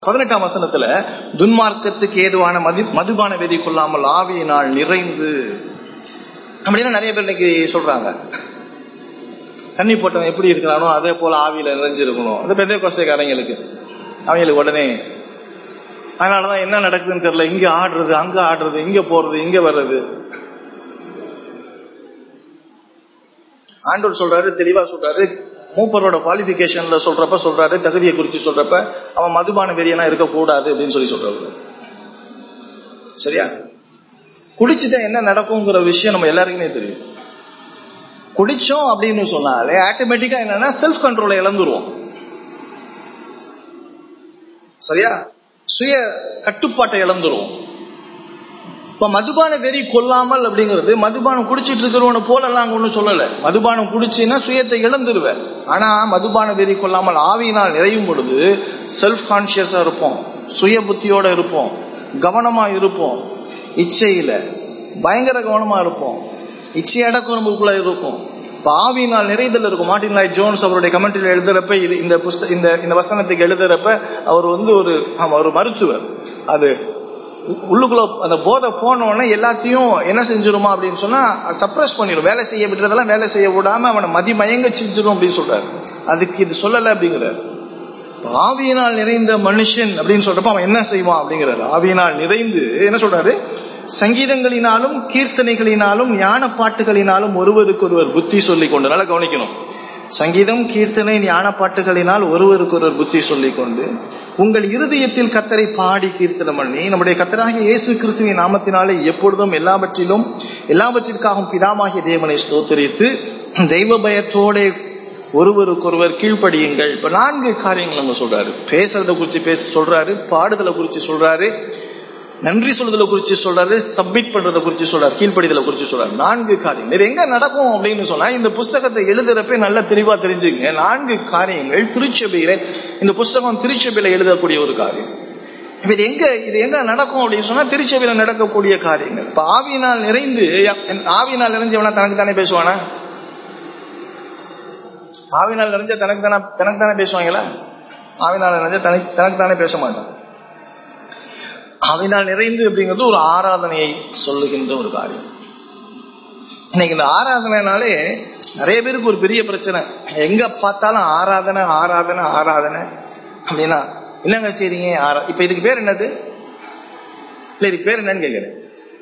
பதினெட்டாம் வசனத்துல துன்மார்க்கத்துக்கு ஏதுவான மது மதுபான வெறி கொள்ளாமல் ஆவியினால் நிறைந்து அப்படின்னா நிறைய பேர் இன்னைக்கு சொல்றாங்க தண்ணி போட்டவன் எப்படி இருக்கிறானோ அதே போல ஆவியில நிறைஞ்சிருக்கணும் அந்த பெரிய கொஸ்டைக்காரங்களுக்கு அவங்களுக்கு உடனே அதனாலதான் என்ன நடக்குதுன்னு தெரியல இங்க ஆடுறது அங்க ஆடுறது இங்க போறது இங்க வர்றது ஆண்டவர் சொல்றாரு தெளிவா சொல்றாரு மூப்பரோட குவாலிபிகேஷன்ல சொல்றப்ப சொல்றாரு தகுதியை குறித்து சொல்றப்ப அவன் மதுபான வெறியனா இருக்கக்கூடாது அப்படின்னு சொல்லி சொல்றாரு சரியா குடிச்சுட்டா என்ன நடக்குங்கிற விஷயம் நம்ம எல்லாருக்குமே தெரியும் குடிச்சோம் அப்படின்னு சொன்னாலே ஆட்டோமேட்டிக்கா என்னன்னா செல்ஃப் கண்ட்ரோலை இழந்துருவோம் சரியா சுய கட்டுப்பாட்டை இழந்துருவோம் இப்ப மதுபான வெறி கொல்லாமல் அப்படிங்கிறது மதுபானம் குடிச்சிட்டு இருக்கிறவன போல எல்லாம் அங்க ஒண்ணும் சொல்லல மதுபானம் குடிச்சின்னா சுயத்தை இழந்துருவேன் ஆனா மதுபான வெறி கொல்லாமல் ஆவியினால் நிறையும் பொழுது செல்ஃப் கான்சியஸா இருப்போம் சுய புத்தியோட இருப்போம் கவனமா இருப்போம் இச்சையில பயங்கர கவனமா இருப்போம் இச்சை அடக்கம் நமக்குள்ள இருக்கும் இப்ப ஆவியினால் நிறைதல் இருக்கும் மார்டின் லாய் ஜோன்ஸ் அவருடைய கமெண்ட்ரியில் எழுதுறப்ப இது இந்த புஸ்த இந்த இந்த வசனத்துக்கு எழுதுறப்ப அவர் வந்து ஒரு ஆமா ஒரு மருத்துவர் அது உள்ளுக்குள்ள அந்த போதை போன உடனே எல்லாத்தையும் என்ன செஞ்சிருமா அப்படின்னு சொன்னா சப்ரஸ் பண்ணிடும் வேலை செய்ய விடுறதெல்லாம் வேலை செய்ய விடாம அவனை மதி மயங்க செஞ்சிடும் அப்படின்னு சொல்றாரு அதுக்கு இது சொல்லல அப்படிங்கிறாரு ஆவியினால் நிறைந்த மனுஷன் அப்படின்னு சொல்றப்ப அவன் என்ன செய்வான் அப்படிங்கிறாரு ஆவியினால் நிறைந்து என்ன சொல்றாரு சங்கீதங்களினாலும் கீர்த்தனைகளினாலும் ஞான பாட்டுகளினாலும் ஒருவருக்கு ஒருவர் புத்தி சொல்லிக் கொண்டு நல்லா கவனிக்கணும் சங்கீதம் கீர்த்தனை ஞான பாட்டுகளினால் ஒருவருக்கு ஒருவர் புத்தி சொல்லிக் கொண்டு உங்கள் இருதயத்தில் கத்தரை பாடி கீர்த்தனம் பண்ணி நம்முடைய கத்தராகிய இயேசு கிறிஸ்துவின் நாமத்தினாலே எப்பொழுதும் எல்லாவற்றிலும் எல்லாவற்றிற்காகவும் பிதாமாகிய தேவனை ஸ்தோத்தரித்து தெய்வ பயத்தோட ஒருவருக்கொருவர் கீழ்ப்படியுங்கள் இப்ப நான்கு காரியங்கள் நம்ம சொல்றாரு பேசுறத குறிச்சு பேச சொல்றாரு பாடுதலை குறிச்சு சொல்றாரு நன்றி சொல்றதுல குறிச்சு சொல்றாரு சப்மிட் பண்றத குறிச்சு சொல்றாரு கீழ்ப்படிதலை குறிச்சு சொல்றாரு நான்கு காரியங்கள் இது எங்க நடக்கும் அப்படின்னு சொன்னா இந்த புஸ்தகத்தை எழுதுறப்ப நல்லா தெளிவா தெரிஞ்சுங்க நான்கு காரியங்கள் திருச்சபையில இந்த புஸ்தகம் திருச்சபையில எழுதக்கூடிய ஒரு காரியம் இப்ப இது எங்க இது எங்க நடக்கும் அப்படின்னு சொன்னா திருச்சபையில நடக்கக்கூடிய காரியங்கள் இப்ப ஆவியினால் நிறைந்து ஆவியினால் நிறைஞ்சவனா தனக்கு தானே பேசுவானா ஆவினால் நிறைஞ்ச தனக்கு தானே தனக்கு தானே பேசுவாங்களா ஆவினால் நிறைஞ்ச தனக்கு தனக்கு தானே பேச மாட்டான் ஆவினால் நிறைந்து அப்படிங்கிறது ஒரு ஆராதனையை சொல்லுகின்ற ஒரு காரியம் இன்னைக்கு இந்த ஆராதனைனாலே நிறைய பேருக்கு ஒரு பெரிய பிரச்சனை எங்க பார்த்தாலும் ஆராதனை ஆராதனை ஆராதனை அப்படின்னா என்னங்க செய்றீங்க ஆரா இப்ப இதுக்கு பேர் என்னது இல்ல இதுக்கு பேர் என்னன்னு கேக்குறேன்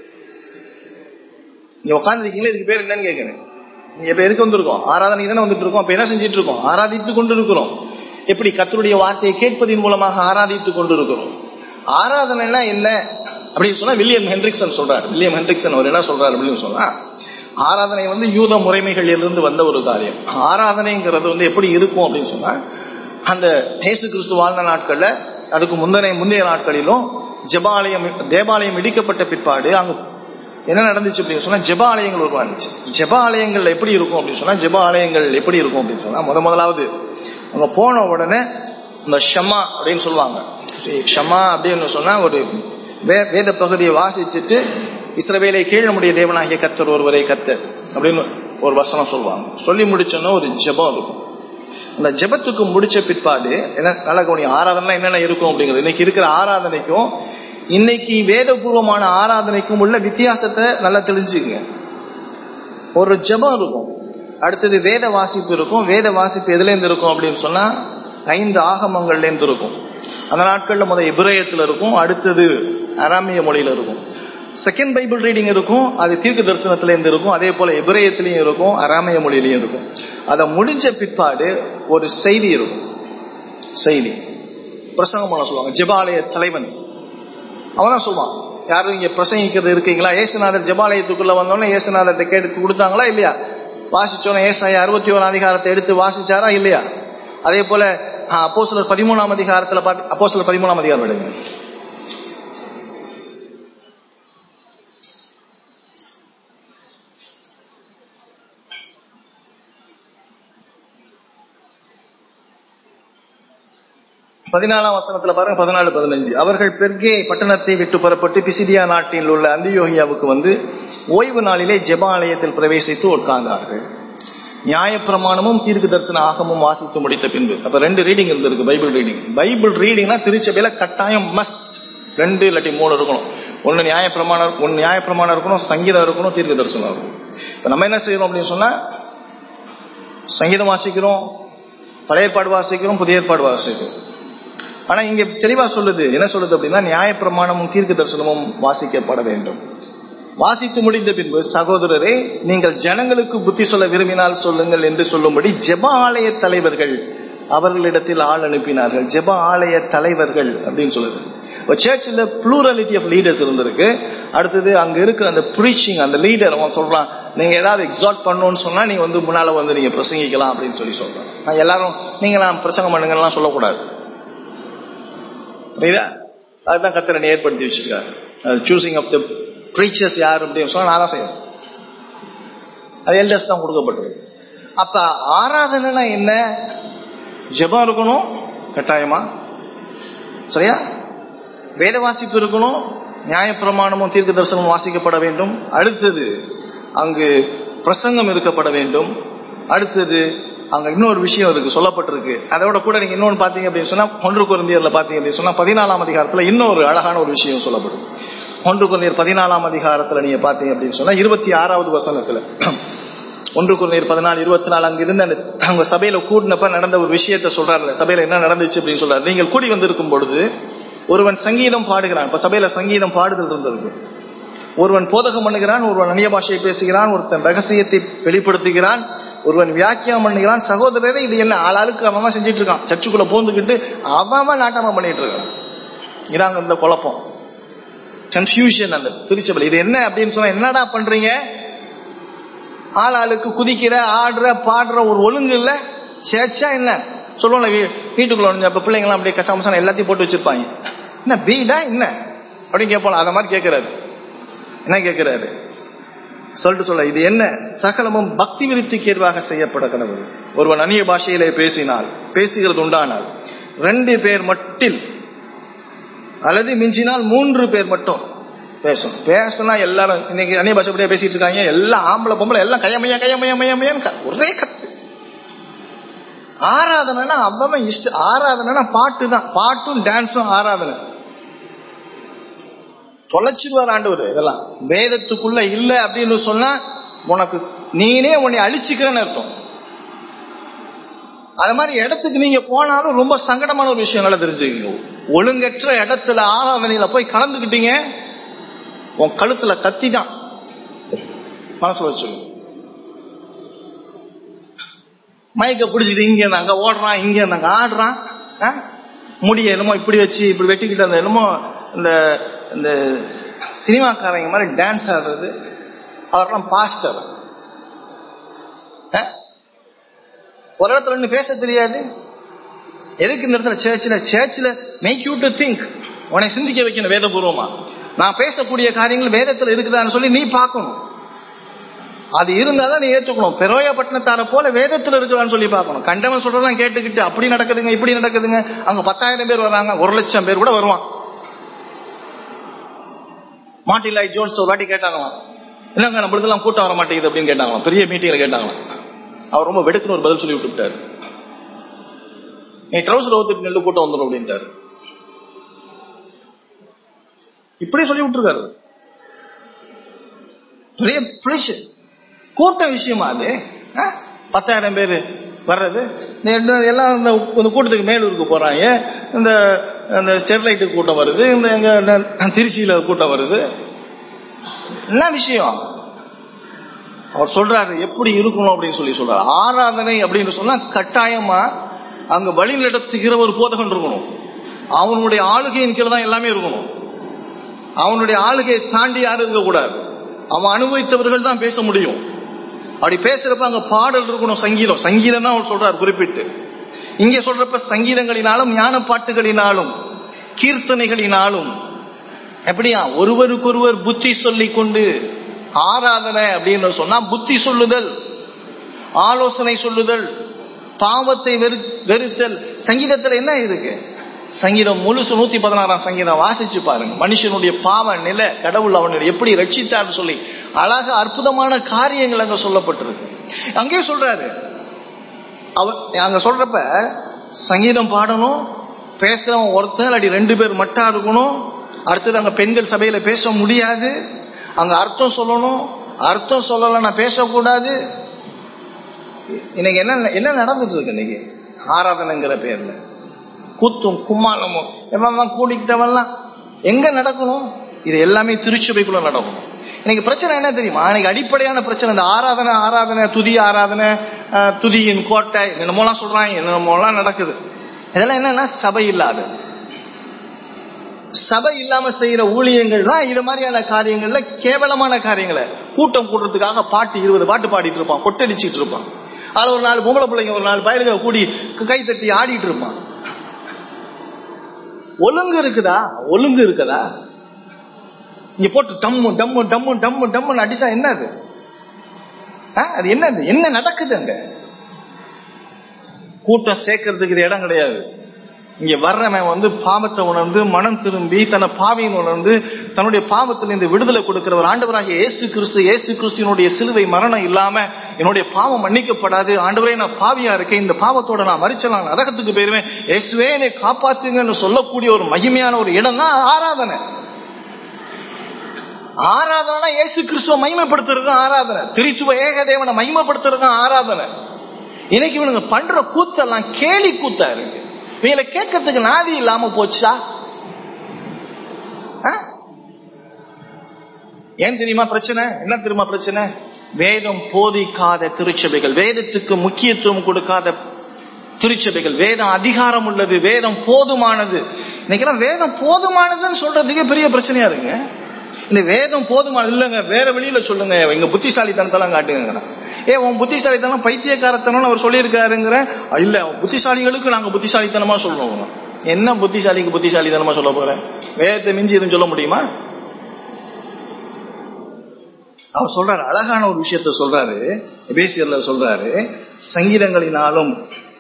நீங்க உட்காந்துருக்கீங்களா இதுக்கு பேர் என்னன்னு கேக்குறேன் நீங்க இப்ப எதுக்கு வந்திருக்கோம் ஆராதனைக்கு தானே வந்துட்டு இருக்கோம் அப்ப என்ன செஞ்சிட்டு இருக்கோம் ஆராதித்து கொண்டு இருக்கிறோம் எப்படி கத்தருடைய வார்த்தையை கேட்பதின் மூலமாக ஆராதித்து கொண்டு இருக்கிறோம் ஆராதனைனா என்ன அப்படின்னு சொன்னா வில்லியம் ஹென்ரிக்சன் சொல்றாரு வில்லியம் ஹென்ரிக்சன் அவர் என்ன சொல்றாரு அப்படின்னு சொன்னா ஆராதனை வந்து யூத முறைமைகள் இருந்து வந்த ஒரு காரியம் ஆராதனைங்கிறது வந்து எப்படி இருக்கும் அப்படின்னு சொன்னா அந்த இயேசு கிறிஸ்து வாழ்ந்த நாட்கள்ல அதுக்கு முந்தைய முந்தைய நாட்களிலும் ஜபாலயம் தேவாலயம் இடிக்கப்பட்ட பிற்பாடு அங்க என்ன நடந்துச்சு அப்படின்னு சொன்னா ஜெப ஆலயங்கள் உருவானுச்சு ஜெப ஆலயங்கள் எப்படி இருக்கும் அப்படின்னு சொன்னா ஜெப ஆலயங்கள் எப்படி இருக்கும் அப்படின்னு சொன்னா முத முதலாவது அங்க போன உடனே இந்த ஷமா அப்படின்னு சொல்லுவாங்க ஷமா அப்படின்னு சொன்னா ஒரு வேத பகுதியை வாசிச்சுட்டு இஸ்ரவேலை கீழ் நம்முடைய தேவனாகிய கத்தர் ஒருவரை கத்தர் அப்படின்னு ஒரு வசனம் சொல்லுவாங்க சொல்லி முடிச்சோன்னா ஒரு ஜெபம் இருக்கும் அந்த ஜெபத்துக்கு முடிச்ச பிற்பாடு என்ன நல்ல கவனி ஆராதனை என்னென்ன இருக்கும் அப்படிங்கிறது இன்னைக்கு இருக்கிற ஆராதனைக்கும் இன்னைக்கு வேதபூர்வமான ஆராதனைக்கும் உள்ள வித்தியாசத்தை நல்லா தெரிஞ்சுக்குங்க ஒரு ஜெபம் இருக்கும் அடுத்தது வேத வாசிப்பு இருக்கும் வேத வாசிப்பு எதுல இருந்து இருக்கும் அப்படின்னு சொன்னா ஐந்து ஆகமங்கள்ல இருந்து இருக்கும் அந்த நாட்கள்ல முதல் இப்ரேயத்துல இருக்கும் அடுத்தது அராமிய மொழியில இருக்கும் செகண்ட் பைபிள் ரீடிங் இருக்கும் அது தீர்க்க தரிசனத்துல இருந்து இருக்கும் அதே போல இப்ரேயத்திலையும் இருக்கும் அராமிய மொழியிலையும் இருக்கும் அதை முடிஞ்ச பிற்பாடு ஒரு செய்தி இருக்கும் செய்தி பிரசங்கம் பண்ண சொல்லுவாங்க ஜெபாலய தலைவன் அவன் தான் சொல்லுவான் யாரும் இங்க பிரசங்கிக்கிறது இருக்கீங்களா ஏசுநாதர் ஜபாலயத்துக்குள்ள வந்தோடனே ஏசுநாதர்கிட்ட கேட்டு கொடுத்தாங்களா இல்லையா வாசிச்சோன்னே ஏசாய அறுபத்தி ஓராம் அதிகாரத்தை எடுத்து வாசிச்சாரா இல்லையா அதே போல அப்போ சிலர் பதிமூணாம் அதிகாரத்துல பார்த்து அப்போ சிலர் பதிமூணாம் அதிகாரம் எடுங்க பதினாலாம் வசனத்துல பாருங்க பதினாலு பதினஞ்சு அவர்கள் பெர்கே பட்டணத்தை விட்டு புறப்பட்டு பிசிடியா நாட்டில் உள்ள அந்தியோகியாவுக்கு வந்து ஓய்வு நாளிலே ஜெபாலயத்தில் பிரவேசித்து உட்கார்ந்தார்கள் நியாயப்பிரமாணமும் தீர்க்க தரிசன ஆகமும் வாசித்து முடித்த பின்பு அப்ப ரெண்டு ரீடிங் இருந்திருக்கு பைபிள் ரீடிங் பைபிள் ரீடிங்னா திருச்சபையில கட்டாயம் மஸ்ட் ரெண்டு இல்லாட்டி மூணு இருக்கணும் ஒன்னு நியாயப்பிரமாணம் ஒன்னு நியாயப்பிரமாணம் இருக்கணும் சங்கீதம் இருக்கணும் தீர்க்க தரிசனம் இருக்கணும் இப்ப நம்ம என்ன செய்யறோம் அப்படின்னு சொன்னா சங்கீதம் வாசிக்கிறோம் பழைய ஏற்பாடு வாசிக்கிறோம் புதிய ஏற்பாடு வாசிக்கிறோம் ஆனா இங்க தெளிவா சொல்லுது என்ன சொல்லுது அப்படின்னா நியாயப்பிரமாணமும் தீர்க்க தரிசனமும் வாசிக்கப்பட வேண்டும் வாசித்து முடிந்த பின்பு சகோதரரே நீங்கள் ஜனங்களுக்கு புத்தி சொல்ல விரும்பினால் சொல்லுங்கள் என்று சொல்லும்படி ஜெப ஆலய தலைவர்கள் அவர்களிடத்தில் ஆள் அனுப்பினார்கள் ஜெப ஆலய தலைவர்கள் அப்படின்னு சொல்லுது சர்ச்சில் ப்ளூரலிட்டி ஆஃப் லீடர்ஸ் இருந்திருக்கு அடுத்தது அங்க இருக்கிற அந்த ப்ரீச்சிங் அந்த லீடர் அவன் சொல்றான் நீங்க ஏதாவது எக்ஸால்ட் பண்ணணும்னு சொன்னா நீங்க வந்து முன்னால வந்து நீங்க பிரசங்கிக்கலாம் அப்படின்னு சொல்லி சொல்றான் நான் எல்லாரும் நீங்க நான் பிரசங்கம் பண்ணுங்கலாம் சொல்லக்கூடாது புரியுதா அதுதான் கத்திரனை ஏற்படுத்தி வச்சிருக்காரு சூசிங் ஆஃப் த ப்ரீச்சர்ஸ் யார் அப்படின்னு சொன்னா நான் தான் செய்யணும் அது எல்டர்ஸ் தான் கொடுக்கப்பட்டது அப்ப ஆராதனைனா என்ன ஜெபம் இருக்கணும் கட்டாயமா சரியா வேத வாசிப்பு இருக்கணும் நியாயப்பிரமாணமும் தீர்க்க தரிசனமும் வாசிக்கப்பட வேண்டும் அடுத்தது அங்கு பிரசங்கம் இருக்கப்பட வேண்டும் அடுத்தது அங்க இன்னொரு விஷயம் இருக்கு சொல்லப்பட்டிருக்கு அதோட கூட நீங்க இன்னொன்று பாத்தீங்க அப்படின்னு சொன்னா ஒன்று குருந்தியர்ல பாத்தீங்க அப்படின்னு சொன்னா பதினாலாம் அதிகாரத்துல இன்னொரு அழகான ஒரு விஷயம் சொல்லப்படும் ஒன்று குருந்தியர் பதினாலாம் அதிகாரத்துல நீங்க பாத்தீங்க அப்படின்னு சொன்னா இருபத்தி ஆறாவது வசனத்துல ஒன்று குருந்தியர் பதினாலு இருபத்தி நாலு அங்க இருந்து அந்த அவங்க சபையில கூடினப்ப நடந்த ஒரு விஷயத்த சொல்றாருல சபையில என்ன நடந்துச்சு அப்படின்னு சொல்றாரு நீங்கள் கூடி வந்திருக்கும் பொழுது ஒருவன் சங்கீதம் பாடுகிறான் இப்ப சபையில சங்கீதம் பாடுதல் இருந்தது ஒருவன் போதகம் பண்ணுகிறான் ஒருவன் அந்நிய பாஷையை பேசுகிறான் ஒருத்தன் ரகசியத்தை வெளிப்படுத்துகிறான் ஒருவன் வியாக்கியம் பண்ணுகிறான் சகோதரரே இது என்ன ஆளாளுக்கு அவன் செஞ்சிட்டு இருக்கான் சர்ச்சுக்குள்ள போந்துக்கிட்டு அவன் நாட்டமா பண்ணிட்டு இருக்கான் இதாங்க இந்த குழப்பம் கன்ஃபியூஷன் அந்த திருச்சபை இது என்ன அப்படின்னு சொன்னா என்னடா பண்றீங்க ஆள் ஆளுக்கு குதிக்கிற ஆடுற பாடுற ஒரு ஒழுங்கு இல்ல சேச்சா என்ன சொல்லுவோம்ல வீட்டுக்குள்ள நுழைஞ்ச அப்ப பிள்ளைங்களாம் அப்படியே கசாமசான எல்லாத்தையும் போட்டு வச்சிருப்பாங்க என்ன வீடா என்ன அப்படின்னு கேட்போம் அத மாதிரி கேட்கிறாரு என்ன கேட்கிறாரு சொல்லிட்டு சொல்ல இது என்ன சகலமும் பக்தி விருத்திக்கு ஏற்பாக செய்யப்பட கடவுள் ஒருவன் அந்நிய பாஷையிலே பேசினால் பேசுகிறது உண்டானால் ரெண்டு பேர் மட்டில் அல்லது மிஞ்சினால் மூன்று பேர் மட்டும் பேசணும் பேசினா எல்லாரும் இன்னைக்கு அந்நிய பாஷை அப்படியே பேசிட்டு இருக்காங்க எல்லாம் ஆம்பளை பொம்பளை எல்லாம் கையமையா கையமையா மையமையான்னு ஒரே கத்து ஆராதனைனா அவன் இஷ்ட ஆராதனைனா பாட்டு தான் பாட்டும் டான்ஸும் ஆராதனை தொலைச்சிருவார் ஆண்டவர் இதெல்லாம் வேதத்துக்குள்ள இல்ல அப்படின்னு சொன்னா உனக்கு நீனே உன்னை அழிச்சுக்கிறன்னு அர்த்தம் அது மாதிரி இடத்துக்கு நீங்க போனாலும் ரொம்ப சங்கடமான ஒரு விஷயம் நல்லா தெரிஞ்சுக்கீங்க ஒழுங்கற்ற இடத்துல ஆராதனையில போய் கலந்துக்கிட்டீங்க உன் கழுத்துல கத்தி தான் மனசுல வச்சுக்கணும் மயக்க பிடிச்சிட்டு இங்க அங்க ஓடுறான் இங்க அங்க ஆடுறான் முடிய என்னமோ இப்படி வச்சு இப்படி வெட்டிக்கிட்டு அந்த என்னமோ இந்த இந்த சினிமாக்காரங்க மாதிரி டான்ஸ் ஆடுறது அவரெல்லாம் பாஸ்டர் ஒரு இடத்துல ஒண்ணு பேச தெரியாது எதுக்கு இந்த இடத்துல சேர்ச்சில் சேர்ச்சில் மேக் யூ டு திங்க் உன்னை சிந்திக்க வைக்கணும் வேதபூர்வமா நான் பேசக்கூடிய காரியங்கள் வேதத்துல இருக்குதான்னு சொல்லி நீ பார்க்கணும் அது இருந்தாதான் நீ ஏத்துக்கணும் பெரோயப்பட்டினத்தார போல வேதத்துல இருக்குதான்னு சொல்லி பார்க்கணும் கண்டவன் சொல்றதான் கேட்டுக்கிட்டு அப்படி நடக்குதுங்க இப்படி நடக்குதுங்க அங்க பத்தாயிரம் பேர் வராங்க ஒரு லட்சம் பேர் கூட வருவான் மாட்டிலாய் ஜோன்ஸ் ஒரு வாட்டி கேட்டாங்களாம் இல்லங்க நம்மளுக்கெல்லாம் கூட்டம் வர மாட்டேங்குது அப்படின்னு கேட்டாங்களாம் பெரிய மீட்டிங்ல கேட்டாங்களாம் அவர் ரொம்ப வெடுக்குன்னு ஒரு பதில் சொல்லி விட்டுட்டாரு நீ ட்ரௌசர் ஒத்துட்டு நெல்லு கூட்டம் வந்துடும் அப்படின்ட்டாரு இப்படியே சொல்லி விட்டுருக்காரு பெரிய பிளஷர் கூட்ட விஷயமா அது பத்தாயிரம் பேர் வர்றது எல்லாம் இந்த கூட்டத்துக்கு மேலூருக்கு போறாங்க இந்த இந்த ஸ்டெர்லைட்டுக்கு கூட்டம் வருது இந்த எங்க திருச்சியில கூட்டம் வருது என்ன விஷயம் அவர் சொல்றாரு எப்படி இருக்கணும் அப்படின்னு சொல்லி சொல்றாரு ஆராதனை அப்படின்னு சொன்னா கட்டாயமா அங்க வழி நடத்துகிற ஒரு போதகன் இருக்கணும் அவனுடைய ஆளுகையின் கீழே தான் எல்லாமே இருக்கணும் அவனுடைய ஆளுகையை தாண்டி யாரும் இருக்கக்கூடாது அவன் அனுபவித்தவர்கள் தான் பேச முடியும் அப்படி பேசுறப்ப அங்க பாடல் இருக்கணும் சங்கீதம் சங்கீதம் தான் அவர் சொல்றாரு குறிப்பிட்டு இங்க சொல்றப்ப சங்கீதங்களினாலும் ஞான பாட்டுகளினாலும் கீர்த்தனைகளினாலும் எப்படியா ஒருவருக்கொருவர் புத்தி சொல்லி கொண்டு ஆராதனை அப்படின்னு சொன்னா புத்தி சொல்லுதல் ஆலோசனை சொல்லுதல் பாவத்தை வெறுத்தல் சங்கீதத்துல என்ன இருக்கு சங்கீதம் முழுசு நூத்தி பதினாறாம் சங்கீதம் வாசிச்சு பாருங்க மனுஷனுடைய பாவ நிலை கடவுள் அவனை எப்படி ரட்சித்தார் சொல்லி அழக அற்புதமான காரியங்கள் அங்க சொல்லப்பட்டிருக்கு அங்கேயே சொல்றாரு அவர் அங்க சொல்றப்ப சங்கீதம் பாடணும் பேசுறவன் ஒருத்தன் இல்லாட்டி ரெண்டு பேர் மட்டும் இருக்கணும் அடுத்தது அங்க பெண்கள் சபையில பேச முடியாது அங்க அர்த்தம் சொல்லணும் அர்த்தம் சொல்லலைன்னா பேசக்கூடாது இன்னைக்கு என்ன என்ன நடந்துட்டு இருக்கு இன்னைக்கு ஆராதனைங்கிற பேர்ல கூத்தும் கும்மாளமும் எவன் கூடிக்கிட்டவெல்லாம் எங்க நடக்கணும் இது எல்லாமே திருச்சபைக்குள்ள நடக்கும் இன்னைக்கு பிரச்சனை என்ன தெரியுமா இன்னைக்கு அடிப்படையான பிரச்சனை இந்த ஆராதனை ஆராதனை துதி ஆராதனை அஹ், துதியின் கோட்டை என்னமோலாம் சொல்றாங்க என்னமோலாம் நடக்குது இதெல்லாம் என்னன்னா சபை இல்லாத சபை இல்லாம செய்யற ஊழியங்கள் தான் இது மாதிரியான காரியங்கள்ல கேவலமான காரியங்களை கூட்டம் கூட்டுறதுக்காக பாட்டு இருபது பாட்டு பாடிட்டு இருப்பான் கொட்டடிச்சிட்டு இருப்பான் அதுல ஒரு நாலு பொம்பளை பிள்ளைங்க ஒரு நாலு பயலுங்க கூடி கை தட்டி ஆடிட்டு இருப்பான் ஒழுங்கு இருக்குதா ஒழுங்கு இருக்குதா இங்க போட்டு டம்மு டம்மு டம்மு டம்மு டம்முன்னு அடிச்சா என்னது ஆ, அது என்னது என்ன நடக்குது அங்க கூட்டம் சேர்க்கறதுக்கு இது இடம் கிடையாது இங்க வர்றவன் வந்து பாவத்தை உணர்ந்து மனம் திரும்பி தன்னை பாவியின் உணர்ந்து தன்னுடைய பாவத்திலிருந்து விடுதலை கொடுக்கிறவர் ஆண்டவராகிய இயேசு கிறிஸ்து இயேசு கிறிஸ்துவனுடைய சிலுவை மரணம் இல்லாம என்னுடைய பாவம் மன்னிக்கப்படாது ஆண்டவரே நான் பாவியா இருக்கேன் இந்த பாவத்தோட நான் மறிச்ச நான் நரகத்துக்கு போயிருவேன் இயேசுவே என்னை காப்பாத்துங்கன்னு சொல்லக்கூடிய ஒரு மகிமையான ஒரு இடம் தான் ஆராதனை ஆராதனை இயேசு கிறிஸ்துவ மகிமைப்படுத்துறது தான் ஆராதனை திருத்துவ ஏக தேவனை மகிமைப்படுத்துறது தான் ஆராதனை இன்னைக்கு இவனுங்க பண்ற கூத்தெல்லாம் கேலி கூத்தா இருக்கு இவங்களை கேட்கறதுக்கு நாதி இல்லாம போச்சா ஆ? ஏன் தெரியுமா பிரச்சனை என்ன தெரியுமா பிரச்சனை வேதம் போதிக்காத திருச்சபைகள் வேதத்துக்கு முக்கியத்துவம் கொடுக்காத திருச்சபைகள் வேதம் அதிகாரம் உள்ளது வேதம் போதுமானது இன்னைக்கெல்லாம் வேதம் போதுமானதுன்னு சொல்றதுக்கே பெரிய பிரச்சனையா இருங்க இந்த வேதம் போதுமானது இல்லைங்க வேற வெளியில சொல்லுங்க எங்க புத்திசாலித்தனத்தெல்லாம் காட்டுங்க ஏ உன் புத்திசாலித்தனம் பைத்தியக்காரத்தனம் அவர் சொல்லியிருக்காருங்கிற இல்ல புத்திசாலிகளுக்கு நாங்க புத்திசாலித்தனமா சொல்றோம் என்ன புத்திசாலிக்கு புத்திசாலித்தனமா சொல்ல போறேன் வேதத்தை மிஞ்சி எதுவும் சொல்ல முடியுமா அவர் சொல்றாரு அழகான ஒரு விஷயத்த சொல்றாரு எபேசியர்ல சொல்றாரு சங்கீதங்களினாலும்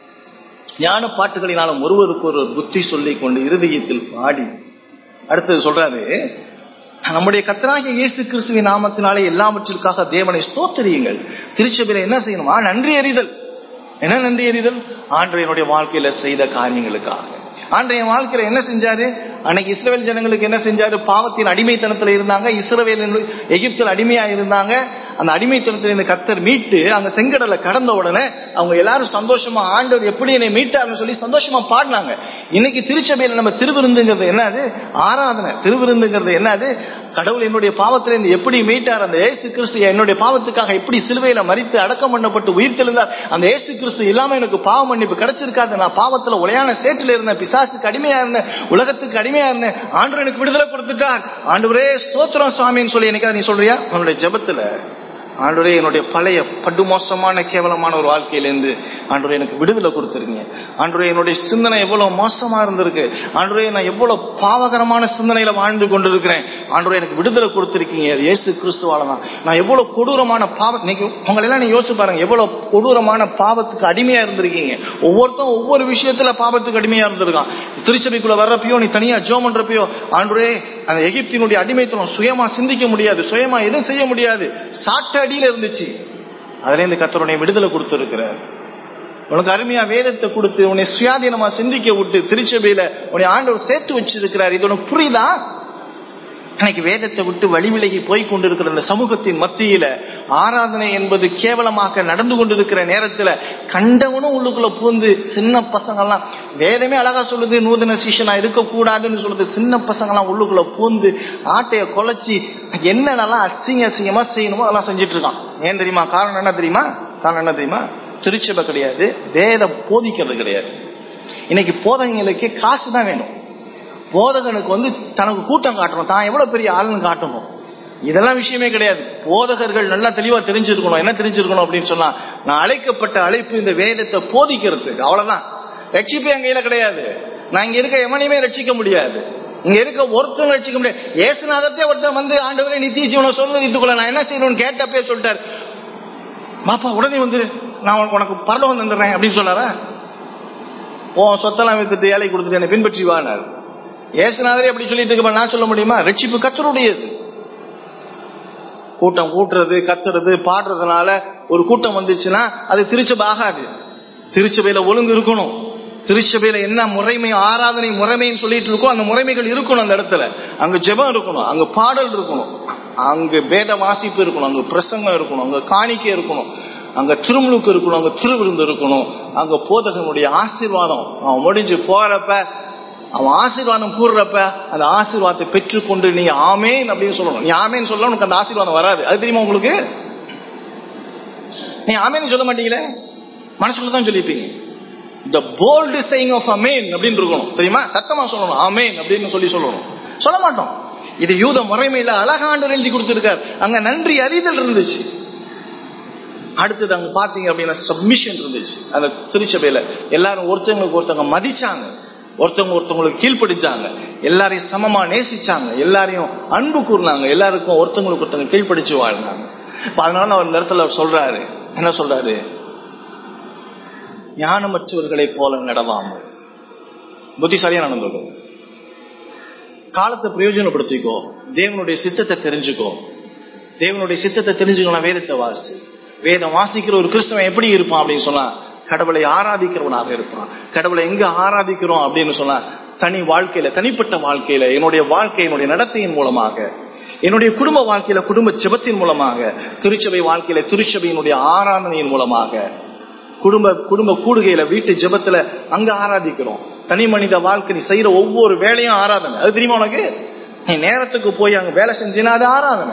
ஞான பாட்டுகளினாலும் ஒருவருக்கு ஒரு புத்தி சொல்லிக் கொண்டு இருதயத்தில் பாடி அடுத்தது சொல்றாரு நம்முடைய கத்தராகிய இயேசு கிறிஸ்துவின் நாமத்தினாலே எல்லாவற்றிற்காக தேவனை ஸ்தோத்தரியுங்கள் திருச்சபையில என்ன செய்யணுமா நன்றி அறிதல் என்ன நன்றி அறிதல் ஆண்டவனுடைய வாழ்க்கையில செய்த காரியங்களுக்காக ஆண்டைய வாழ்க்கையில என்ன செஞ்சாரு அன்னைக்கு இஸ்ரேல் ஜனங்களுக்கு என்ன செஞ்சாரு பாவத்தின் அடிமைத்தனத்துல இருந்தாங்க இஸ்ரவேல் எகிப்தில் அடிமையா இருந்தாங்க அந்த அடிமைத்தனத்துல இருந்து கத்தர் மீட்டு அந்த செங்கடலை கடந்த உடனே அவங்க எல்லாரும் சந்தோஷமா ஆண்டவர் எப்படி என்னை மீட்டாருன்னு சொல்லி சந்தோஷமா பாடினாங்க இன்னைக்கு திருச்சபையில நம்ம திருவிருந்துங்கிறது என்னது ஆராதனை திருவிருந்துங்கிறது என்னது கடவுள் என்னுடைய பாவத்திலிருந்து எப்படி மீட்டார் அந்த ஏசு கிறிஸ்து என்னுடைய பாவத்துக்காக எப்படி சிலுவையில மறித்து அடக்கம் பண்ணப்பட்டு உயிர் தெளிந்தார் அந்த ஏசு கிறிஸ்து இல்லாம எனக்கு பாவ மன்னிப்பு கிடைச்சிருக்காது நான் பாவத்துல உலையான சேற்றில் இருந்தேன் பிசாசுக்கு அடிமையா இருந்தேன் உலகத்துக்கு அடிமையா இருந்தேன் ஆண்டு எனக்கு விடுதலை கொடுத்துட்டார் ஆண்டவரே ஸ்தோத்திரம் சுவாமின்னு சொல்லி எனக்கு நீ சொல்றியா உன்னுடைய ஜெபத்துல ஆண்டவரே என்னுடைய பழைய படு மோசமான கேவலமான ஒரு வாழ்க்கையிலேருந்து ஆண்டவரே எனக்கு விடுதலை கொடுத்துருங்க ஆண்டவரே என்னுடைய சிந்தனை எவ்வளவு மோசமா இருந்திருக்கு ஆண்டவரே நான் எவ்வளவு பாவகரமான சிந்தனையில வாழ்ந்து கொண்டிருக்கிறேன் ஆண்டவரே எனக்கு விடுதலை கொடுத்துருக்கீங்க அது இயேசு கிறிஸ்துவால தான் நான் எவ்வளவு கொடூரமான பாவ நீங்க உங்களை எல்லாம் நீ யோசிச்சு பாருங்க எவ்வளவு கொடூரமான பாவத்துக்கு அடிமையா இருந்திருக்கீங்க ஒவ்வொருத்தரும் ஒவ்வொரு விஷயத்துல பாவத்துக்கு அடிமையா இருந்திருக்கான் திருச்சபைக்குள்ள வர்றப்பயோ நீ தனியா ஜோம் பண்றப்பயோ ஆண்டவரே அந்த எகிப்தினுடைய அடிமைத்தனம் சுயமா சிந்திக்க முடியாது சுயமா எதுவும் செய்ய முடியாது சாட்ட அடியில இருந்துச்சு அதுல இருந்து கத்தருடைய விடுதலை கொடுத்திருக்கிறார் உனக்கு அருமையா வேதத்தை கொடுத்து உன்னை சுயாதீனமா சிந்திக்க விட்டு திருச்சபையில உன்னை ஆண்டவர் சேர்த்து வச்சிருக்கிறார் இது உனக்கு புரியுதா இன்னைக்கு வேதத்தை விட்டு வழி விலகி போய் கொண்டிருக்கிற இந்த சமூகத்தின் மத்தியில ஆராதனை என்பது கேவலமாக நடந்து கொண்டிருக்கிற நேரத்துல கண்டவனும் உள்ளுக்குள்ள பூந்து சின்ன பசங்கள்லாம் வேதமே அழகா சொல்லுது நூதன சிஷனா இருக்கக்கூடாதுன்னு சொல்லுது சின்ன பசங்கள்லாம் உள்ளுக்குள்ள பூந்து ஆட்டைய கொலைச்சி என்னென்னலாம் அசிங்க அசிங்கமா செய்யணுமோ அதெல்லாம் செஞ்சுட்டு இருக்கான் ஏன் தெரியுமா காரணம் என்ன தெரியுமா காரணம் என்ன தெரியுமா திருச்சபை கிடையாது வேதம் போதிக்கிறது கிடையாது இன்னைக்கு போதகங்களுக்கு காசு தான் வேணும் போதகனுக்கு வந்து தனக்கு கூட்டம் காட்டணும் தான் எவ்வளவு பெரிய ஆளுன்னு காட்டணும் இதெல்லாம் விஷயமே கிடையாது போதகர்கள் நல்லா தெளிவா தெரிஞ்சிருக்கணும் என்ன தெரிஞ்சிருக்கணும் அப்படின்னு சொன்னா நான் அழைக்கப்பட்ட அழைப்பு இந்த வேதத்தை போதிக்கிறதுக்கு அவ்வளவுதான் ரட்சிப்பு என் கையில கிடையாது நான் இங்க இருக்க எவனையுமே ரட்சிக்க முடியாது இங்க இருக்க ஒருத்தரும் ரட்சிக்க முடியாது ஏசுநாதத்தே ஒருத்தன் வந்து ஆண்டவரே நித்திய ஜீவனை சொந்தரித்துக்கொள்ள நான் என்ன செய்யணும்னு கேட்டப்பே சொல்லிட்டாரு மாப்பா உடனே வந்து நான் உனக்கு பரலோகம் தந்துடுறேன் அப்படின்னு சொன்னாரா ஓ சொத்தெல்லாம் வித்துட்டு ஏழை கொடுத்துட்டு என்னை பின்பற்றி வானார் ஏசுநாதரே அப்படி சொல்லிட்டு இருக்க நான் சொல்ல முடியுமா ரட்சிப்பு கத்தருடையது கூட்டம் கூட்டுறது கத்துறது பாடுறதுனால ஒரு கூட்டம் வந்துச்சுன்னா அது திருச்சபை ஆகாது திருச்சபையில ஒழுங்கு இருக்கணும் திருச்சபையில என்ன முறைமை ஆராதனை முறைமைன்னு சொல்லிட்டு இருக்கோ அந்த முறைமைகள் இருக்கணும் அந்த இடத்துல அங்க ஜெபம் இருக்கணும் அங்க பாடல் இருக்கணும் அங்க வேத வாசிப்பு இருக்கணும் அங்க பிரசங்கம் இருக்கணும் அங்க காணிக்கை இருக்கணும் அங்க திருமுழுக்கு இருக்கணும் அங்க திருவிருந்து இருக்கணும் அங்க போதகனுடைய ஆசீர்வாதம் அவன் முடிஞ்சு போறப்ப அவன் ஆசீர்வாதம் கூறுறப்ப அந்த ஆசீர்வாதத்தை பெற்றுக்கொண்டு நீ ஆமேன் அப்படின்னு சொல்லணும் நீ ஆமேன்னு சொல்ல உனக்கு அந்த ஆசீர்வாதம் வராது அது தெரியுமா உங்களுக்கு நீ ஆமேன்னு சொல்ல மாட்டீங்களே மனசுக்குள்ள தான் சொல்லிப்பீங்க the bold saying of amen அப்படின்னு இருக்கணும் தெரியுமா சத்தமா சொல்லணும் ஆமேன் அப்படின்னு சொல்லி சொல்லணும் சொல்ல மாட்டோம் இது யூத முறைமையில அழகாண்டு எழுதி கொடுத்திருக்கார் அங்க நன்றி அறிதல் இருந்துச்சு அடுத்தது அங்க பாத்தீங்க அப்படின்னா சப்மிஷன் இருந்துச்சு அந்த திருச்சபையில எல்லாரும் ஒருத்தவங்களுக்கு ஒருத்தவங்க மதிச்சாங்க ஒருத்தவங்க ஒருத்தவங்களுக்கு கீழ்ப்படிச்சாங்க எல்லாரையும் சமமா நேசிச்சாங்க எல்லாரையும் அன்பு கூர்னாங்க எல்லாருக்கும் ஒருத்தவங்களுக்கு ஒருத்தவங்க கீழ்ப்படிச்சு வாழ்ந்தாங்க இப்ப அதனால அவர் இந்த இடத்துல அவர் சொல்றாரு என்ன சொல்றாரு ஞானமற்றவர்களைப் போல நடவாமல் புத்திசாலியா நடந்துக்கோ காலத்தை பிரயோஜனப்படுத்திக்கோ தேவனுடைய சித்தத்தை தெரிஞ்சுக்கோ தேவனுடைய சித்தத்தை தெரிஞ்சுக்கணும் வேதத்தை வாசி வேதம் வாசிக்கிற ஒரு கிறிஸ்தவன் எப்படி இருப்பான் அப்படின்னு சொன்னா கடவுளை ஆராதிக்கிறவனாக இருப்பான் கடவுளை எங்க ஆராதிக்கிறோம் அப்படின்னு சொன்னா தனி வாழ்க்கையில தனிப்பட்ட வாழ்க்கையில என்னுடைய வாழ்க்கை என்னுடைய நடத்தையின் மூலமாக என்னுடைய குடும்ப வாழ்க்கையில குடும்ப ஜெபத்தின் மூலமாக திருச்சபை வாழ்க்கையில திருச்சபையினுடைய ஆராதனையின் மூலமாக குடும்ப குடும்ப கூடுகையில வீட்டு ஜெபத்துல அங்க ஆராதிக்கிறோம் தனி மனித வாழ்க்கை நீ செய்யற ஒவ்வொரு வேலையும் ஆராதனை அது தெரியுமா உனக்கு நீ நேரத்துக்கு போய் அங்க வேலை செஞ்சினா அது ஆராதனை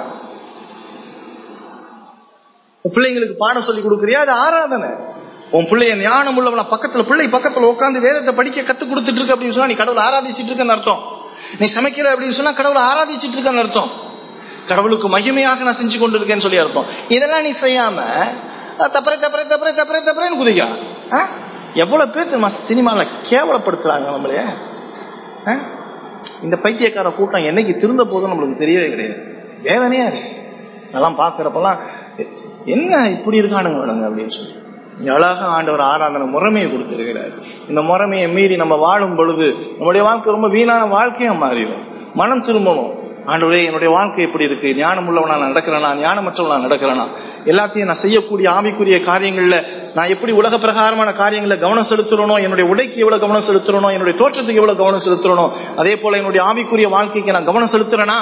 உன் பிள்ளைங்களுக்கு பாடம் சொல்லி கொடுக்குறியா அது ஆராதனை உன் பிள்ளைய ஞானம் உள்ளவன பக்கத்துல பிள்ளை பக்கத்துல உட்காந்து வேதத்தை படிக்க கத்து கொடுத்துட்டு இருக்கு அப்படின்னு சொன்னா நீ கடவுளை ஆராதிச்சிட்டு இருக்கன்னு அர்த்தம் நீ சமைக்கிற அப்படின்னு சொன்னா கடவுளை ஆராதிச்சிட்டு இருக்கன்னு அர்த்தம் கடவுளுக்கு மகிமையாக நான் செஞ்சு கொண்டு இருக்கேன்னு சொல்லி அர்த்தம் இதெல்லாம் நீ செய்யாம தப்பரை தப்பரை தப்பரை தப்பரை தப்பரேன்னு குதிக்கிறான் ஆ? எவ்வளவு பேர் தெரியுமா சினிமால கேவலப்படுத்துறாங்க நம்மளைய ஆ? இந்த பைத்தியக்கார கூட்டம் என்னைக்கு திருந்த போதும் நம்மளுக்கு தெரியவே கிடையாது வேதனையா இருக்கு அதெல்லாம் பாக்குறப்பெல்லாம் என்ன இப்படி இருக்கானுங்க வேணுங்க அப்படின்னு சொல்லி இங்க அழகா ஆண்டவர் ஆராதனை முறைமையை கொடுத்திருக்கிறார் இந்த முறைமையை மீறி நம்ம வாழும் பொழுது நம்முடைய வாழ்க்கை ரொம்ப வீணான வாழ்க்கையா மாறிடும் மனம் திரும்பணும் ஆண்டவரே என்னுடைய வாழ்க்கை எப்படி இருக்கு ஞானம் உள்ளவனா நான் நடக்கிறேனா ஞானமற்றவனா நடக்கிறேனா எல்லாத்தையும் நான் செய்யக்கூடிய ஆவிக்குரிய காரியங்கள்ல நான் எப்படி உலக பிரகாரமான காரியங்கள்ல கவனம் செலுத்துறனோ என்னுடைய உடைக்கு எவ்வளவு கவனம் செலுத்துறனோ என்னுடைய தோற்றத்துக்கு எவ்வளவு கவனம் செலுத்துறனோ அதே போல என்னுடைய ஆவிக்குரிய வாழ்க்கைக்கு நான் கவனம் செலுத்துறேனா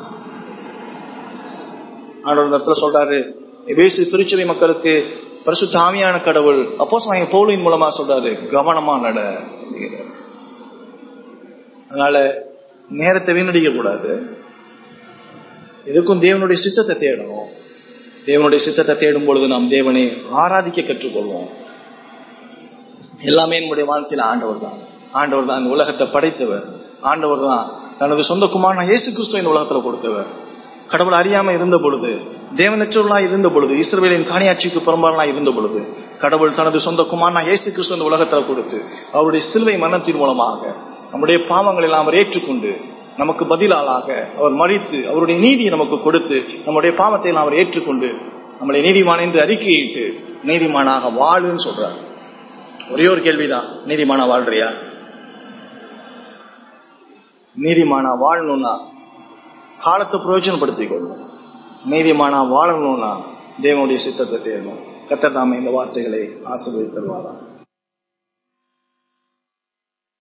ஆண்டவர் இந்த இடத்துல சொல்றாரு வேசு திருச்சபை மக்களுக்கு பரிசுத்த ஆவியான கடவுள் அப்போ வாங்க பவுலின் மூலமா சொல்றாரு கவனமா நட அப்படிங்கிறாரு. அதனால நேரத்தை வீணடிக்க கூடாது எதுக்கும் தேவனுடைய சித்தத்தை தேடணும் தேவனுடைய சித்தத்தை தேடும் பொழுது நாம் தேவனை ஆராதிக்க கற்றுக்கொள்வோம் எல்லாமே நம்முடைய வாழ்க்கையில ஆண்டவர் தான் ஆண்டவர் தான் இந்த உலகத்தை படைத்தவர் ஆண்டவர் தான் தனது சொந்த குமாரன் இயேசு கிறிஸ்துவ இந்த உலகத்துல கொடுத்தவர் கடவுள் அறியாம இருந்த பொழுது தேவனற்றவர்களா இருந்த பொழுது இஸ்ரவேலின் காணியாட்சிக்கு புறம்பாளனா இருந்த பொழுது கடவுள் தனது சொந்த குமாரனா இயேசு கிறிஸ்து இந்த உலகத்துல கொடுத்து அவருடைய சிலுவை மரணத்தின் மூலமாக நம்முடைய பாவங்களை எல்லாம் அவர் ஏற்றுக்கொண்டு நமக்கு பதிலாளாக அவர் மறித்து அவருடைய நீதியை நமக்கு கொடுத்து நம்முடைய பாவத்தை எல்லாம் அவர் ஏற்றுக்கொண்டு நம்மளை நீதிமான் என்று அறிக்கையிட்டு நீதிமானாக வாழுன்னு சொல்றார் ஒரே ஒரு கேள்விதான் நீதிமானா வாழ்றியா நீதிமானா வாழணும்னா காலத்தை பிரயோஜனப்படுத்திக் கொள்ளணும் நீதிமானா வாழணும்னா தேவனுடைய சித்தத்தை தேடணும் கத்தர் நாம இந்த வார்த்தைகளை ஆசிரியர் தருவாரா